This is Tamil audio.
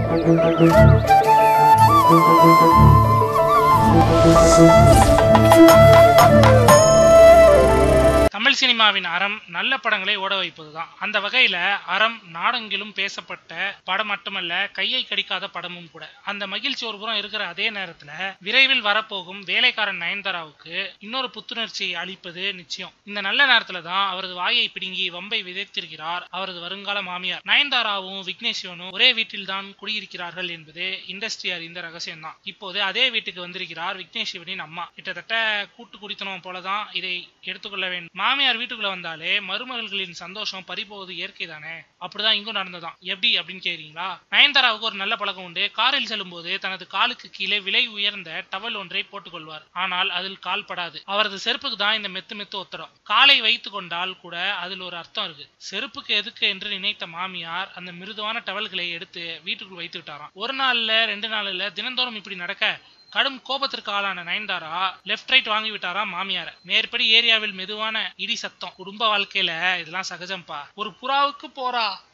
தமிழ் சினிமாவின் அறம் நல்ல படங்களை ஓட வைப்பதுதான் அந்த வகையில அறம் நாடெங்கிலும் பேசப்பட்ட படம் மட்டுமல்ல கையை கடிக்காத படமும் கூட அந்த மகிழ்ச்சி ஒரு புறம் இருக்கிற அதே நேரத்துல விரைவில் வரப்போகும் வேலைக்காரன் நயன்தாராவுக்கு இன்னொரு புத்துணர்ச்சியை அளிப்பது நிச்சயம் இந்த நல்ல நேரத்துல தான் அவரது வாயை பிடுங்கி வம்பை விதைத்திருக்கிறார் அவரது வருங்கால மாமியார் நயன்தாராவும் விக்னேஷ் சிவனும் ஒரே வீட்டில் தான் குடியிருக்கிறார்கள் என்பது இண்டஸ்ட்ரி அறிந்த ரகசியம் தான் இப்போது அதே வீட்டுக்கு வந்திருக்கிறார் விக்னேஷ் சிவனின் அம்மா கிட்டத்தட்ட கூட்டு குடித்தனம் போலதான் இதை எடுத்துக்கொள்ள வேண்டும் மாமியார் வீட்டுக்குள்ள வந்தாலே மருமகள்களின் சந்தோஷம் பறிபோவது இயற்கை தானே அப்படிதான் இங்கும் நடந்ததாம் எப்படி அப்படின்னு கேக்குறீங்களா நயன்தாராவுக்கு ஒரு நல்ல பழக்கம் உண்டு காரில் செல்லும்போது தனது காலுக்கு கீழே விலை உயர்ந்த டவல் ஒன்றை போட்டுக்கொள்வார் ஆனால் அதில் கால் படாது அவரது செருப்புக்கு தான் இந்த மெத்து மெத்து ஒத்தரம் காலை வைத்து கொண்டால் கூட அதில் ஒரு அர்த்தம் இருக்கு செருப்புக்கு எதுக்கு என்று நினைத்த மாமியார் அந்த மிருதுவான டவல்களை எடுத்து வீட்டுக்குள் வைத்து விட்டாராம் ஒரு நாள்ல ரெண்டு நாள் இல்ல தினந்தோறும் இப்படி நடக்க கடும் கோபத்திற்கு ஆளான நயன்தாரா லெஃப்ட் ரைட் வாங்கி விட்டாரா மாமியார மேற்படி ஏரியாவில் மெதுவான இடி சத்தம் குடும்ப வாழ்க்கையில இதெல்லாம் சகஜம்பா ஒரு புறாவுக்கு போறா